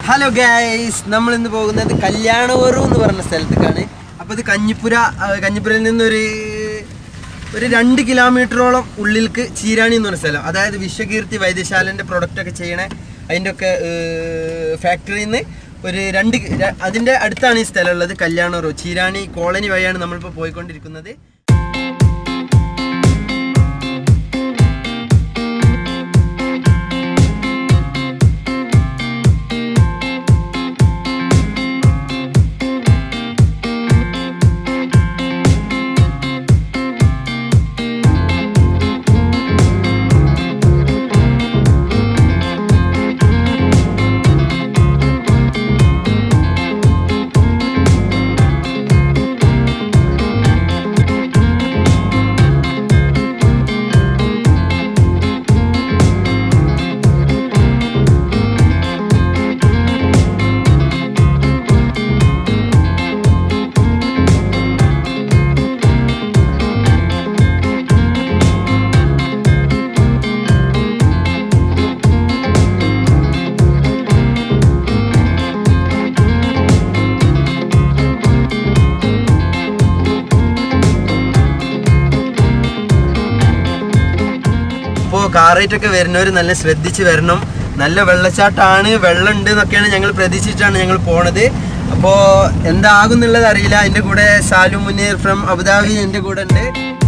Hello guys നമ്മൾ ഇന്ന് പോകുന്നത് കല്യാണവറു എന്ന് പറഞ്ഞ സ്ഥലത്തേക്കാണ് അപ്പോൾ ഇത് കഞ്ഞിപ്പുര ആ, കഞ്ഞിപ്പുരയിൽ നിന്നൊരു ഒരു രണ്ട് കിലോമീറ്ററോളം ഉള്ളിലേക്ക് ചീരാണി എന്ന് പറഞ്ഞ സ്ഥലം അതായത് വിശ്വകീർത്തി വൈദ്യശാലൻ്റെ പ്രൊഡക്റ്റ് ഒക്കെ ചെയ്യണേ അതിൻ്റെ ഒക്കെ ഫാക്ടറിയിൽ നിന്ന് ഒരു രണ്ട് കി- ര- അതിൻ്റെ അടുത്താണ് ഈ സ്ഥലം ഉള്ളത് കല്യാണവറു ചീരാണി കോളനി വഴിയാണ് നമ്മളിപ്പോൾ പോയിക്കൊണ്ടിരിക്കുന്നത് അപ്പോൾ കാറേറ്റൊക്കെ വരുന്നവർ നല്ല ശ്രദ്ധിച്ച് വരണം നല്ല വെള്ളച്ചാട്ടമാണ് വെള്ളം ഉണ്ട് എന്നൊക്കെയാണ് ഞങ്ങൾ പ്രതീക്ഷിച്ചിട്ടാണ് ഞങ്ങൾ പോണത് അപ്പോൾ എന്താകും എന്നുള്ളത് അറിയില്ല എൻ്റെ കൂടെ സാലു മുനീർ ഫ്രം അബുദാബി എൻ്റെ കൂടെ ഉണ്ട്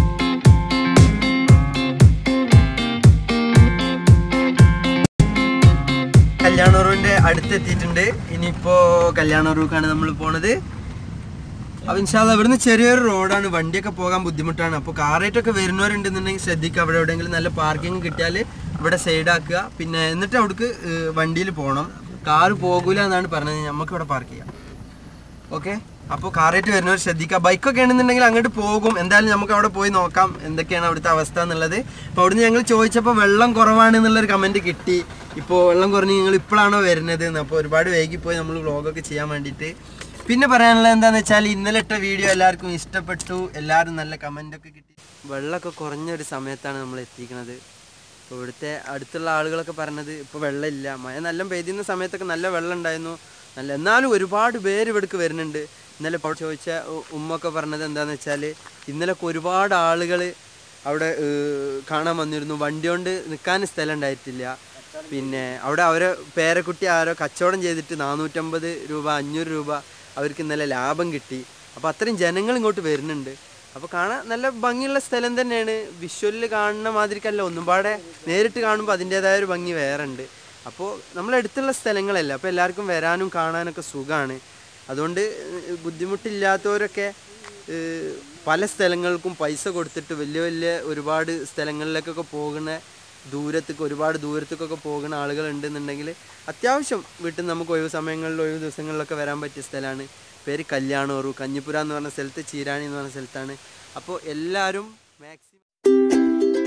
കല്യാണൂറിൻ്റെ അടുത്തെത്തിയിട്ടുണ്ട് ഇനിയിപ്പോൾ കല്യാണൂർക്കാണ് നമ്മൾ പോണത് അപ്പൊ ഇൻഷാല്ല ഇവിടുന്ന് ചെറിയൊരു റോഡാണ് വണ്ടിയൊക്കെ പോകാൻ ബുദ്ധിമുട്ടാണ് അപ്പോൾ കാറായിട്ടൊക്കെ വരുന്നവരുണ്ടെന്നുണ്ടെങ്കിൽ ശ്രദ്ധിക്കുക അവിടെ എവിടെയെങ്കിലും നല്ല പാർക്കിംഗ് കിട്ടിയാൽ ഇവിടെ സൈഡാക്കുക പിന്നെ എന്നിട്ട് അവിടേക്ക് വണ്ടിയിൽ പോകണം കാറ് പോകൂല എന്നാണ് പറഞ്ഞത് നമുക്ക് ഇവിടെ പാർക്ക് ചെയ്യാം ഓക്കെ അപ്പോൾ കാറായിട്ട് വരുന്നവർ ശ്രദ്ധിക്കുക ബൈക്കൊക്കെ ആണെന്നുണ്ടെങ്കിൽ അങ്ങോട്ട് പോകും എന്തായാലും നമുക്ക് അവിടെ പോയി നോക്കാം എന്തൊക്കെയാണ് അവിടുത്തെ അവസ്ഥ എന്നുള്ളത് അപ്പോൾ അവിടുന്ന് ഞങ്ങൾ ചോദിച്ചപ്പോൾ വെള്ളം കുറവാണ് എന്നുള്ളൊരു കമൻറ്റ് കിട്ടി ഇപ്പോൾ വെള്ളം കുറഞ്ഞ് നിങ്ങൾ ഇപ്പോഴാണോ വരുന്നത് എന്ന് അപ്പോൾ ഒരുപാട് വൈകിപ്പോയി നമ്മൾ വ്ളോഗൊക്കെ ചെയ്യാൻ വേണ്ടിയിട്ട് പിന്നെ പറയാനുള്ളത് എന്താണെന്ന് വെച്ചാൽ ഇന്നലെ ഇട്ട വീഡിയോ എല്ലാവർക്കും ഇഷ്ടപ്പെട്ടു എല്ലാവരും നല്ല കമൻ്റൊക്കെ കിട്ടി വെള്ളമൊക്കെ കുറഞ്ഞൊരു സമയത്താണ് നമ്മൾ എത്തിക്കുന്നത് അപ്പോൾ ഇവിടുത്തെ അടുത്തുള്ള ആളുകളൊക്കെ പറഞ്ഞത് ഇപ്പോൾ വെള്ളമില്ല മഴ നല്ല പെയ്യുന്ന സമയത്തൊക്കെ നല്ല വെള്ളം ഉണ്ടായിരുന്നു നല്ല എന്നാലും ഒരുപാട് പേര് ഇവിടേക്ക് വരുന്നുണ്ട് ഇന്നലെ ഇപ്പോൾ ചോദിച്ച ഉ- ഉമ്മൊക്കെ പറഞ്ഞത് എന്താണെന്ന് വെച്ചാൽ ഇന്നലെയൊക്കെ ഒരുപാട് ആളുകൾ അവിടെ ഏഹ്, കാണാൻ വന്നിരുന്നു വണ്ടി കൊണ്ട് നിൽക്കാൻ സ്ഥലം ഉണ്ടായിട്ടില്ല പിന്നെ അവിടെ അവരെ പേരക്കുട്ടി ആരോ കച്ചവടം ചെയ്തിട്ട് നാനൂറ്റമ്പത് രൂപ അഞ്ഞൂറ് രൂപ അവർക്ക് ഇന്നലെ ലാഭം കിട്ടി അപ്പോൾ അത്രയും ജനങ്ങൾ ഇങ്ങോട്ട് വരുന്നുണ്ട് അപ്പോൾ കാണാൻ നല്ല ഭംഗിയുള്ള സ്ഥലം തന്നെയാണ് വിഷ്വലിൽ കാണുന്ന മാതിരിക്കല്ല ഒന്നും പാടെ നേരിട്ട് കാണുമ്പോൾ അതിൻ്റേതായ ഒരു ഭംഗി വേറെ ഉണ്ട് അപ്പോൾ നമ്മളടുത്തുള്ള സ്ഥലങ്ങളല്ല അപ്പോൾ എല്ലാവർക്കും വരാനും കാണാനൊക്കെ സുഖമാണ് അതുകൊണ്ട് ഏഹ്, ബുദ്ധിമുട്ടില്ലാത്തവരൊക്കെ ഏഹ്, പല സ്ഥലങ്ങൾക്കും പൈസ കൊടുത്തിട്ട് വലിയ വലിയ ഒരുപാട് സ്ഥലങ്ങളിലേക്കൊക്കെ പോകുന്ന ദൂരത്തേക്ക് ഒരുപാട് ദൂരത്തേക്കൊക്കെ പോകുന്ന ആളുകൾ ഉണ്ടെന്നുണ്ടെങ്കിൽ അത്യാവശ്യം വീട്ടിൽ നിന്ന് നമുക്ക് ഒഴിവ് സമയങ്ങളിൽ ഒഴിവ് ദിവസങ്ങളിലൊക്കെ വരാൻ പറ്റിയ സ്ഥലമാണ് പേര് കല്യാണൂറു കഞ്ഞിപ്പുര എന്ന് പറഞ്ഞ സ്ഥലത്ത് ചീരാണി എന്ന് പറഞ്ഞ സ്ഥലത്താണ് അപ്പോൾ എല്ലാവരും മാക്സിമം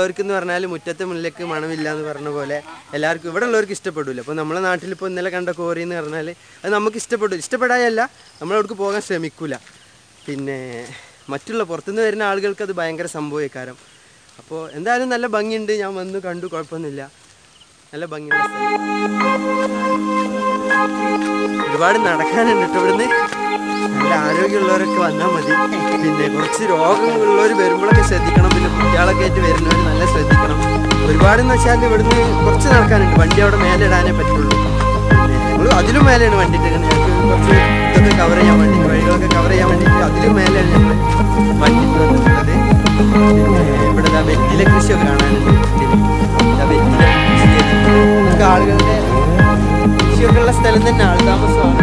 ഉള്ളവർക്ക് എന്ന് പറഞ്ഞാൽ മുറ്റത്തെ മുല്ലേക്ക് മണമില്ല എന്ന് പറഞ്ഞ പോലെ എല്ലാവർക്കും ഇവിടെ ഉള്ളവർക്ക് ഇഷ്ടപ്പെടില്ല അപ്പോൾ നമ്മളെ നാട്ടിൽ ഇപ്പോൾ ഇന്നലെ കണ്ട കോറി എന്ന് പറഞ്ഞാൽ അത് നമുക്ക് ഇഷ്ടപ്പെടും ഇഷ്ടപ്പെടായല്ല നമ്മളവിടേക്ക് പോകാൻ ശ്രമിക്കൂല പിന്നെ മറ്റുള്ള പുറത്തുനിന്ന് വരുന്ന ആളുകൾക്ക് അത് ഭയങ്കര സംഭവക്കാരം അപ്പോൾ എന്തായാലും നല്ല ഭംഗിയുണ്ട് ഞാൻ വന്നു കണ്ടു കുഴപ്പമൊന്നുമില്ല നല്ല ഭംഗിയുള്ള സ്ഥലം ഒരുപാട് നടക്കാനുണ്ട് കേട്ടോ ഇവിടുന്ന് നല്ല ആരോഗ്യമുള്ളവരൊക്കെ വന്നാൽ മതി പിന്നെ കുറച്ച് രോഗങ്ങളുള്ളവർ വരുമ്പോഴൊക്കെ ശ്രദ്ധിക്കണം പിന്നെ കുട്ടികളൊക്കെ ആയിട്ട് വരുന്നവർ നല്ല ശ്രദ്ധിക്കണം ഒരുപാടെന്ന് വെച്ചാൽ ഇവിടുന്ന് കുറച്ച് നടക്കാനുണ്ട് വണ്ടി അവിടെ മേലെ ഇടാനേ പറ്റുള്ളൂ പിന്നെ നമ്മൾ അതിലും മേലെയാണ് വണ്ടി ഇട്ടിരിക്കുന്നത് ഞങ്ങൾക്ക് കുറച്ച് ഇതൊക്കെ കവർ ചെയ്യാൻ വേണ്ടിയിട്ട് വഴികളൊക്കെ കവർ ചെയ്യാൻ വേണ്ടിയിട്ട് അതിലും മേലെയാണ് ഞങ്ങൾ വണ്ടി ഇട്ട് വന്നിട്ടുള്ളത് പിന്നെ ഇവിടെ ദാ വെറ്റില കൃഷിയൊക്കെ കാണാനുണ്ട് ദാ വെറ്റില കൃഷി ചെയ്തിട്ടുണ്ട്. ഇതൊക്കെ ആളുകളുടെ കൃഷിയൊക്കെ ഉള്ള സ്ഥലം തന്നെ ആൾ താമസമാണ്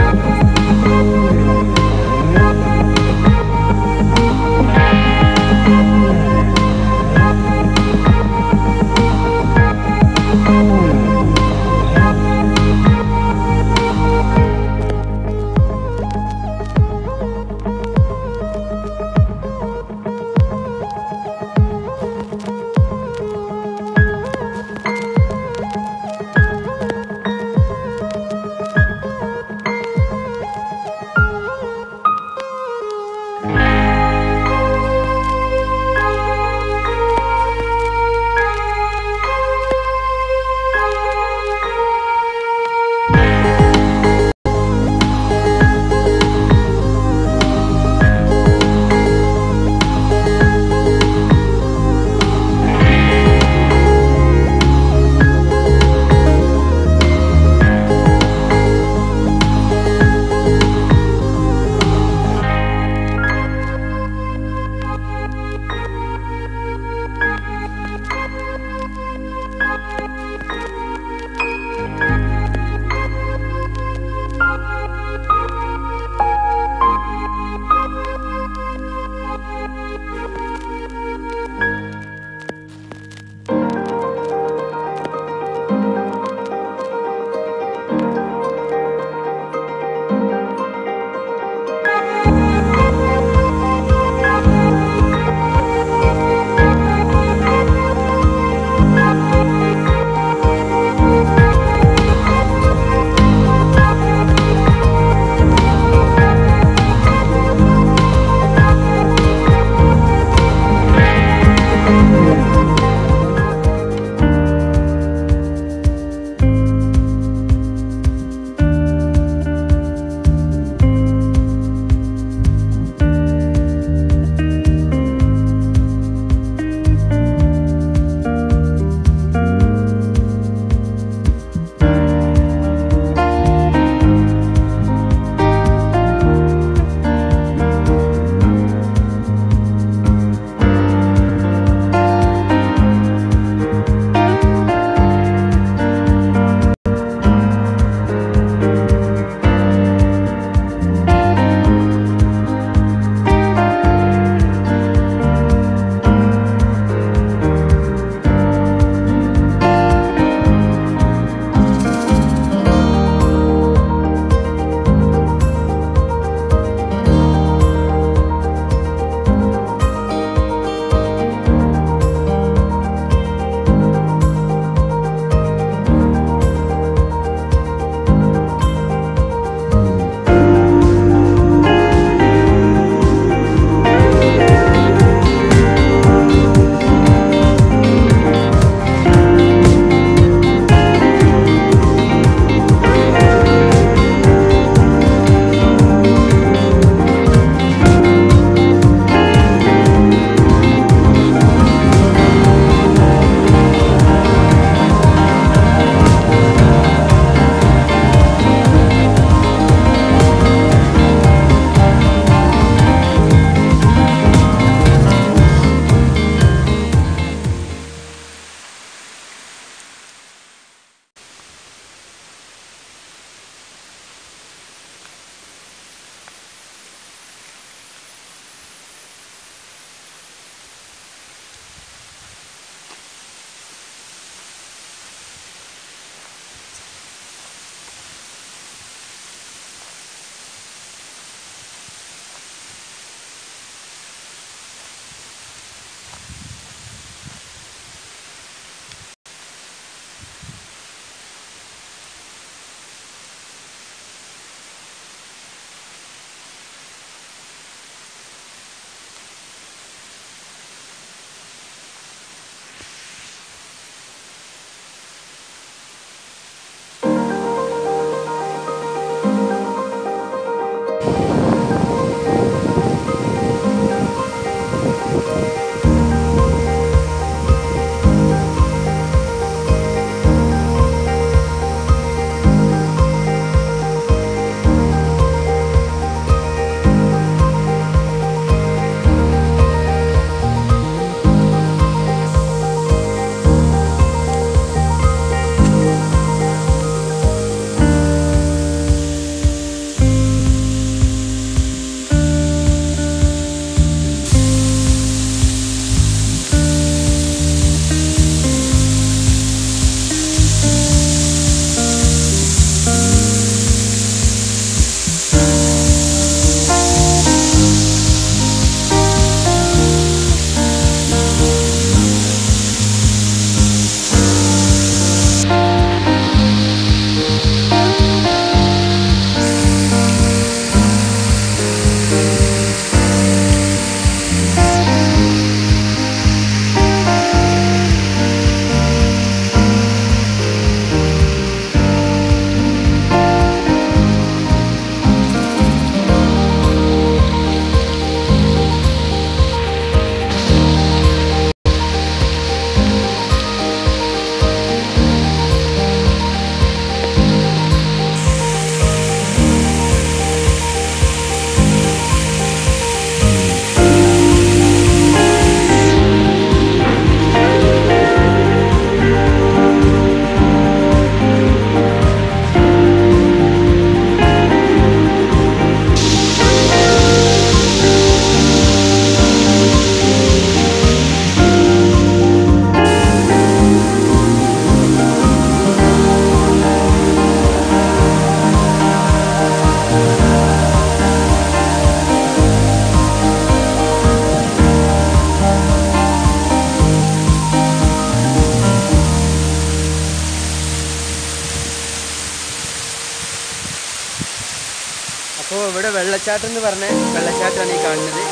അപ്പോൾ ഇവിടെ വെള്ളച്ചാട്ടം എന്ന് പറഞ്ഞ വെള്ളച്ചാട്ടമാണ് ഈ കാണുന്നത്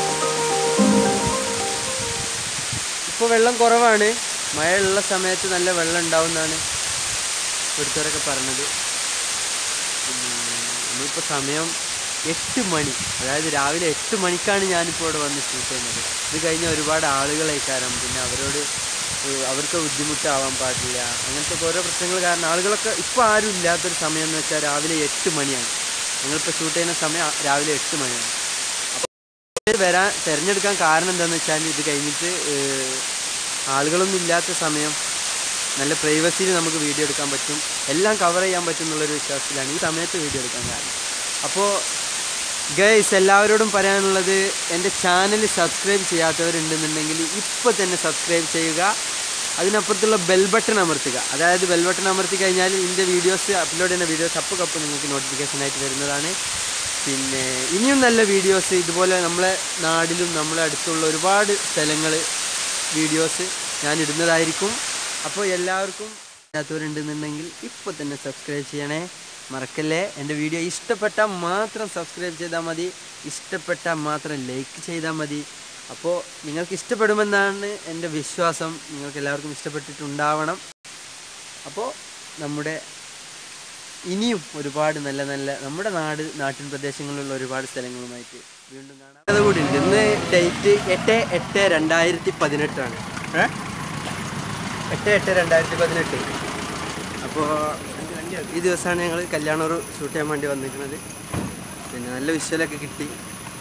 ഇപ്പോൾ വെള്ളം കുറവാണ് മഴയുള്ള സമയത്ത് നല്ല വെള്ളം ഉണ്ടാവുമെന്നാണ് ഇവിടുത്തവരൊക്കെ പറഞ്ഞത് നമ്മളിപ്പോൾ സമയം എട്ട് മണി അതായത് രാവിലെ എട്ട് മണിക്കാണ് ഞാനിപ്പോൾ ഇവിടെ വന്ന് ഷൂട്ട് ചെയ്യുന്നത് ഇത് കഴിഞ്ഞ ഒരുപാട് ആളുകളേക്കാരം പിന്നെ അവരോട് ഏഹ് അവർക്ക് ബുദ്ധിമുട്ടാവാൻ പാടില്ല അങ്ങനത്തെ ഓരോ പ്രശ്നങ്ങൾ കാരണം ആളുകളൊക്കെ ഇപ്പോൾ ആരും ഇല്ലാത്തൊരു സമയം എന്ന് വെച്ചാൽ രാവിലെ എട്ട് മണിയാണ് ഞങ്ങളിപ്പോൾ ഷൂട്ട് ചെയ്യുന്ന സമയം ആ- രാവിലെ എട്ട് മണിയാണ് അപ്പോൾ വരാൻ തിരഞ്ഞെടുക്കാൻ കാരണം എന്താണെന്ന് വെച്ചാൽ ഇത് കഴിഞ്ഞിട്ട് ഏഹ് ആളുകളൊന്നും ഇല്ലാത്ത സമയം നല്ല പ്രൈവസിയിൽ നമുക്ക് വീഡിയോ എടുക്കാൻ പറ്റും എല്ലാം കവർ ചെയ്യാൻ പറ്റും എന്നുള്ളൊരു വിശ്വാസത്തിലാണ് ഈ സമയത്ത് വീഡിയോ എടുക്കാൻ കാരണം അപ്പോൾ ഗൈസ് എല്ലാവരോടും പറയാനുള്ളത് എൻ്റെ ചാനൽ സബ്സ്ക്രൈബ് ചെയ്യാത്തവരുണ്ടെന്നുണ്ടെങ്കിൽ ഇപ്പോൾ തന്നെ സബ്സ്ക്രൈബ് ചെയ്യുക അതിനപ്പുറത്തുള്ള ബെൽ ബട്ടൺ അമർത്തുക അതായത് ബെൽ ബട്ടൺ അമർത്തി കഴിഞ്ഞാൽ ഇതിൻ്റെ വീഡിയോസ് അപ്ലോഡ് ചെയ്യുന്ന വീഡിയോസ് അപ്പോൾ കപ്പ് നിങ്ങൾക്ക് നോട്ടിഫിക്കേഷൻ ആയിട്ട് വരുന്നതാണ് പിന്നെ ഇനിയും നല്ല വീഡിയോസ് ഇതുപോലെ നമ്മളെ നാടിലും നമ്മളെ അടുത്തുള്ള ഒരുപാട് സ്ഥലങ്ങൾ വീഡിയോസ് ഞാൻ ഇടുന്നതായിരിക്കും അപ്പോൾ എല്ലാവർക്കും ഇല്ലാത്തവരുണ്ടെന്നുണ്ടെങ്കിൽ ഇപ്പോൾ തന്നെ സബ്സ്ക്രൈബ് ചെയ്യണേ മറക്കല്ലേ എൻ്റെ വീഡിയോ ഇഷ്ടപ്പെട്ടാൽ മാത്രം സബ്സ്ക്രൈബ് ചെയ്താൽ മതി ഇഷ്ടപ്പെട്ടാൽ മാത്രം ലൈക്ക് ചെയ്താൽ മതി അപ്പോൾ നിങ്ങൾക്ക് ഇഷ്ടപ്പെടുമെന്നാണ് എൻ്റെ വിശ്വാസം നിങ്ങൾക്ക് എല്ലാവർക്കും ഇഷ്ടപ്പെട്ടിട്ടുണ്ടാവണം അപ്പോൾ നമ്മുടെ ഇനിയും ഒരുപാട് നല്ല നല്ല നമ്മുടെ നാട് നാട്ടിൻ പ്രദേശങ്ങളിലുള്ള ഒരുപാട് സ്ഥലങ്ങളുമായിട്ട് വീണ്ടും കാണാം അത് കൂടി ഉണ്ട് ഇന്ന് ഡേറ്റ് എട്ട് എട്ട് രണ്ടായിരത്തി പതിനെട്ടാണ് ഏ എട്ട് എട്ട് രണ്ടായിരത്തി പതിനെട്ട് അപ്പോൾ ഈ ദിവസമാണ് ഞങ്ങൾ കല്യാണൂർ ഷൂട്ട് ചെയ്യാൻ വേണ്ടി വന്നിരിക്കുന്നത് പിന്നെ നല്ല വിഷ്വലൊക്കെ കിട്ടി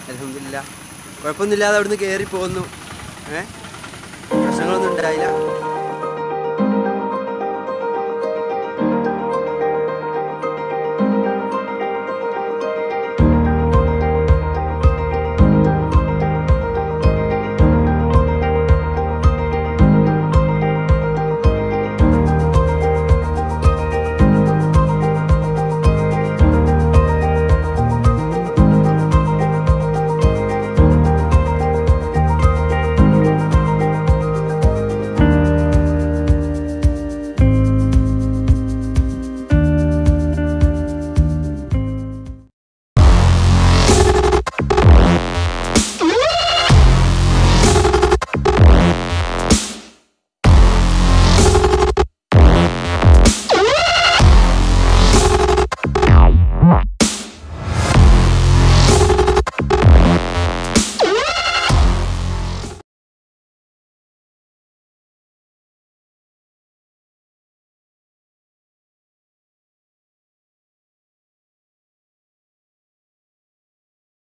അലഹമില്ല കുഴപ്പമൊന്നുമില്ലാതെ അവിടുന്ന് കയറി പോന്നു ഏ പ്രശ്നങ്ങളൊന്നും ഉണ്ടായില്ല